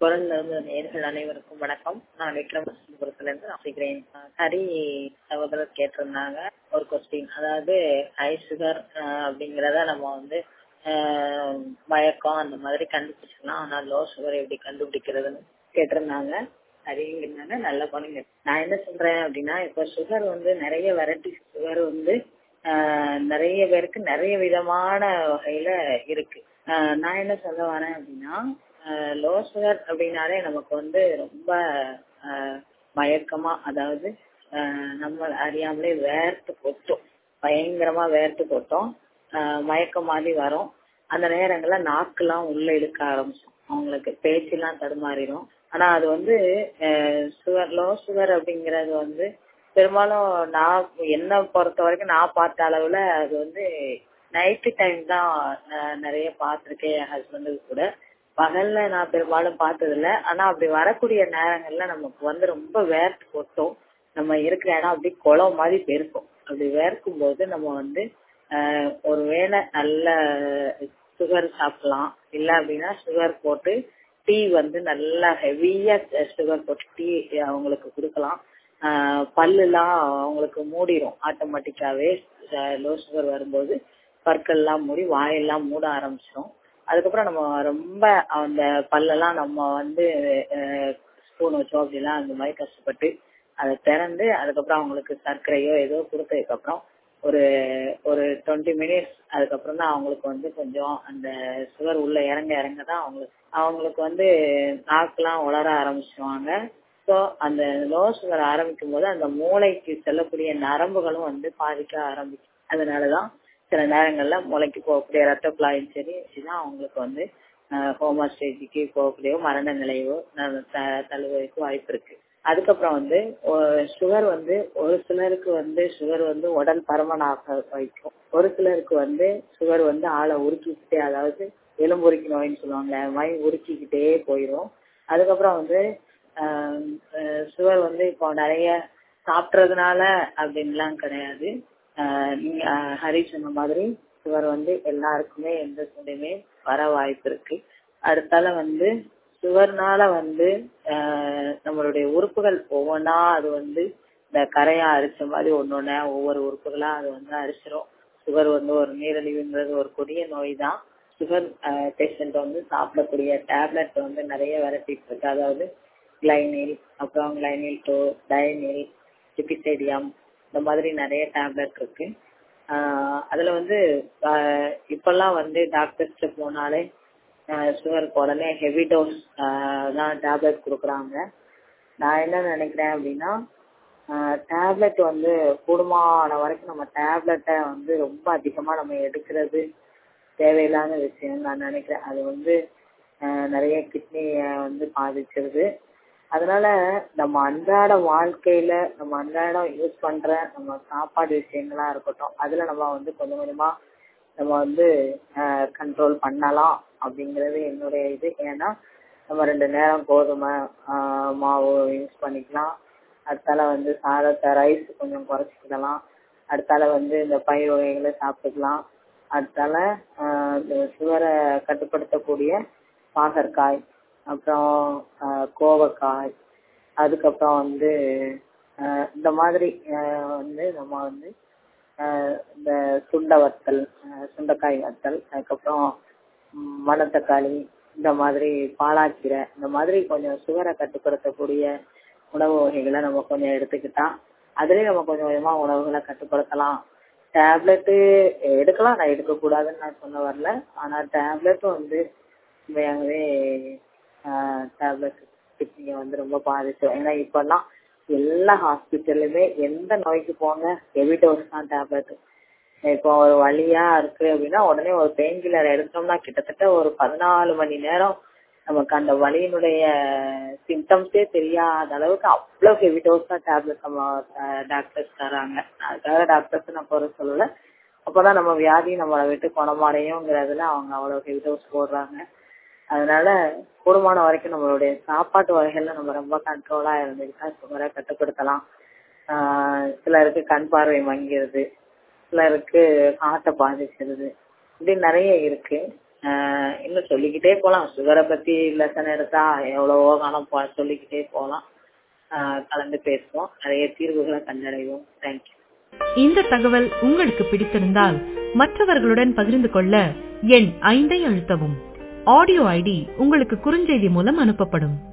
குரல் இருந்த நேர்கள் அனைவருக்கும் வணக்கம் நான் விக்ரமசிபுரத்துல இருந்து ஆசிக்கிறேன் ஹரி சகோதரர் கேட்டிருந்தாங்க ஒரு கொஸ்டின் அதாவது ஹை சுகர் அப்படிங்கறத நம்ம வந்து ஆஹ், மயக்கம் அந்த மாதிரி கண்டுபிடிச்சிக்கலாம் ஆனா லோ சுகர் எப்படி கண்டுபிடிக்கிறதுன்னு கேட்டிருந்தாங்க சரிங்கன்னாங்க நல்ல பண்ணுங்க நான் என்ன சொல்றேன் அப்படின்னா இப்ப சுகர் வந்து நிறைய வெரைட்டி சுகர் வந்து ஆஹ், நிறைய பேருக்கு நிறைய விதமான வகையில இருக்கு ஆஹ், நான் என்ன சொல்ல வரேன் அப்படின்னா லோ சுகர் அப்படின்னாலே நமக்கு வந்து ரொம்ப ஆஹ், மயக்கமா அதாவது ஆஹ், நம்ம அறியாமலே வேர்த்து கொட்டும் பயங்கரமா வேர்த்து கொட்டும் ஆஹ், மயக்கம் மாதிரி வரும் அந்த நேரங்கள்ல நாக்கெல்லாம் உள்ள இழுக்க ஆரம்பிச்சிடும் அவங்களுக்கு பேச்செல்லாம் தடுமாறிடும் ஆனா அது வந்து சுகர் லோ சுகர் அப்படிங்கறது வந்து பெரும்பாலும் நான் என்ன பொறுத்த வரைக்கும் நான் பார்த்த அளவுல அது வந்து நைட்டு டைம் தான் நான் நிறைய பார்த்திருக்கேன் என் ஹஸ்பண்டுக்கு கூட பகல்ல நான் பெரும்பாலும் பார்த்தது இல்ல ஆனா அப்படி வரக்கூடிய நேரங்கள்ல நமக்கு வந்து ரொம்ப வேர்த்து கொட்டும் நம்ம இருக்கிற இடம் அப்படி குளம் மாதிரி பெருக்கும் அப்படி வேர்க்கும் போது நம்ம வந்து ஆஹ், ஒருவேளை நல்ல சுகர் சாப்பிடலாம் இல்ல அப்படின்னா சுகர் போட்டு டீ வந்து நல்லா ஹெவியா சுகர் போட்டு டீ அவங்களுக்கு கொடுக்கலாம் ஆஹ், பல்லுலாம் அவங்களுக்கு மூடிரும் ஆட்டோமேட்டிக்காவே லோ சுகர் வரும்போது பற்கள்லாம் மூடி வாயெல்லாம் மூட ஆரம்பிச்சிடும் அதுக்கப்புறம் நம்ம ரொம்ப அந்த பல்லெல்லாம் நம்ம வந்து ஸ்பூன் வச்சோம் அப்படிலாம் அந்த மாதிரி கஷ்டப்பட்டு அதை திறந்து அதுக்கப்புறம் அவங்களுக்கு சர்க்கரையோ ஏதோ கொடுத்ததுக்கு அப்புறம் ஒரு ஒரு டுவெண்ட்டி மினிட்ஸ் அதுக்கப்புறம் தான் அவங்களுக்கு வந்து கொஞ்சம் அந்த சுகர் உள்ள இறங்க இறங்க தான் அவங்களுக்கு அவங்களுக்கு வந்து நாக்கெல்லாம் உலர ஆரம்பிச்சிருவாங்க ஸோ அந்த லோ சுகர் ஆரம்பிக்கும் போது அந்த மூளைக்கு செல்லக்கூடிய நரம்புகளும் வந்து பாதிக்க ஆரம்பிக்கும் அதனாலதான் சில நேரங்கள்ல மூளைக்கு போகக்கூடிய ரத்த குழாயும் சரி இதுதான் அவங்களுக்கு வந்து ஹோமா ஸ்டேஜுக்கு போகக்கூடிய மரண நிலையோ ந- த- தழுவதற்கு வாய்ப்பு இருக்கு அதுக்கப்புறம் வந்து சுகர் வந்து ஒரு சிலருக்கு வந்து சுகர் வந்து உடல் பருமனாக வைக்கும் ஒரு சிலருக்கு வந்து சுகர் வந்து ஆளை உருக்கிக்கிட்டே அதாவது எலும்புருக்கி நோயின்னு சொல்லுவாங்க அது மாதிரி உருக்கிக்கிட்டே போயிடும் அதுக்கப்புறம் வந்து சுகர் வந்து இப்போ நிறைய சாப்பிட்றதுனால அப்படின்லாம் கிடையாது ஆஹ் நீங்க ஆஹ் ஹரி சொன்ன மாதிரி சுகர் வந்து எல்லாருக்குமே எந்த சூழ்நிலையுமே வர வாய்ப்பு இருக்கு அடுத்தால வந்து சுகர்னால வந்து ஆஹ் நம்மளுடைய உறுப்புகள் ஒவ்வொன்றா அது வந்து இந்த கரையா அரிச்ச மாதிரி ஒன்னொன்னு ஒவ்வொரு உறுப்புகளா அது வந்து அரிச்சிரும் சுகர் வந்து ஒரு நீரிழிவுங்கிறது ஒரு கொடிய நோய் தான் சுகர் பேஷண்ட் வந்து சாப்பிடக்கூடிய டேப்லெட் வந்து நிறைய வெரைட்டி இருக்கு அதாவது கிளைனில் அப்புறம் கிளைனில் டூ டயனில் டிபிசைடியம் இந்த மாதிரி நிறைய டேப்லெட் இருக்கு ஆஹ் அதுல வந்து ஆஹ் இப்பெல்லாம் வந்து டாக்டர்ஸ்ட போனாலே சுகருக்கு உடனே ஹெவி டோஸ் தான் டேப்லெட் கொடுக்குறாங்க நான் என்ன நினைக்கிறேன் அப்படின்னா டேப்லெட் வந்து கூடுமான வரைக்கும் நம்ம டேப்லெட்டை வந்து ரொம்ப அதிகமா நம்ம எடுக்கிறது தேவையில்லாத விஷயம் நான் நினைக்கிறேன் அது வந்து ஆஹ் நிறைய கிட்னியை வந்து பாதிச்சிருது அதனால நம்ம அன்றாட வாழ்க்கையில நம்ம அன்றாடம் யூஸ் பண்ற நம்ம சாப்பாடு விஷயங்களா இருக்கட்டும் அதுல நம்ம வந்து கொஞ்சம் கொஞ்சமா நம்ம வந்து கண்ட்ரோல் பண்ணலாம் அப்படிங்கிறது என்னுடைய இது ஏன்னா நம்ம ரெண்டு நேரம் கோதுமை ஆஹ் மாவு யூஸ் பண்ணிக்கலாம் அடுத்தால வந்து சாதத்தை ரைஸ் கொஞ்சம் குறைச்சிக்கலாம் அடுத்தால வந்து இந்த பயிர் வகைகளை சாப்பிட்டுக்கலாம் அடுத்தால ஆஹ் இந்த சுகரை கட்டுப்படுத்தக்கூடிய பாகற்காய் அப்புறம் ஆஹ் கோவக்காய் அதுக்கப்புறம் வந்து ஆஹ் இந்த மாதிரி ஆஹ் வந்து நம்ம வந்து ஆஹ் இந்த சுண்ட வத்தல் ஆஹ் சுண்டைக்காய் வத்தல் அதுக்கப்புறம் ம், மணத்தக்காளி இந்த மாதிரி பாலாக்கீரை இந்த மாதிரி கொஞ்சம் சுகரை கட்டுப்படுத்தக்கூடிய உணவு வகைகளை நம்ம கொஞ்சம் எடுத்துக்கிட்டா அதுலயும் நம்ம கொஞ்சம் கொஞ்சமா உணவுகளை கட்டுப்படுத்தலாம் டேப்லெட்டு எடுக்கலாம் நான் எடுக்கக்கூடாதுன்னு நான் சொல்ல வரல ஆனா டேப்லெட்டும் வந்து உண்மையாகவே டேப்லெட் கிட்னியை வந்து ரொம்ப பாதிக்கும் ஏன்னா இப்பெல்லாம் எல்லா ஹாஸ்பிட்டல்லுமே எந்த நோய்க்கு போங்க ஹெவி டோஸ் தான் டேப்லெட் இப்போ ஒரு வலியா இருக்கு அப்படின்னா உடனே ஒரு பெயின் கில்லர் எடுத்தோம்னா கிட்டத்தட்ட ஒரு பதினாலு மணி நேரம் நமக்கு அந்த வலியினுடைய சிம்டம்ஸே தெரியாத அளவுக்கு அவ்வளவு ஹெவி டோஸ் தான் டேப்லெட் நம்ம டாக்டர்ஸ் தராங்க அதுக்காக டாக்டர்ஸ் நான் குறை சொல்லல அப்பதான் நம்ம வியாதி நம்மளை விட்டு குணமடையுங்கிறதுல அவங்க அவ்வளவு ஹெவி டோஸ் போடுறாங்க அதனால கூடுமான வரைக்கும் நம்மளுடைய சாப்பாட்டு வகைகள்ல நம்ம ரொம்ப கண்ட்ரோலா இருந்துக்கிட்டா சுகரை கட்டுப்படுத்தலாம் ஆஹ் சிலருக்கு கண் பார்வை மங்கிருது சிலருக்கு ஹார்ட்டை பாதிச்சிருது இப்படி நிறைய இருக்கு ஆஹ் இன்னும் சொல்லிக்கிட்டே போலாம் சுகரை பத்தி லெசன் எடுத்தா எவ்வளவோ காலம் போ- சொல்லிக்கிட்டே போலாம் ஆஹ் கலந்து பேசுவோம் நிறைய தீர்வுகளை கண்டடைவோம் தேங்க்யூ இந்த தகவல் உங்களுக்கு பிடித்திருந்தால் மற்றவர்களுடன் பகிர்ந்து கொள்ள எண் ஐந்தை அழுத்தவும் ஆடியோ ஐடி உங்களுக்கு குறுஞ்செய்தி மூலம் அனுப்பப்படும்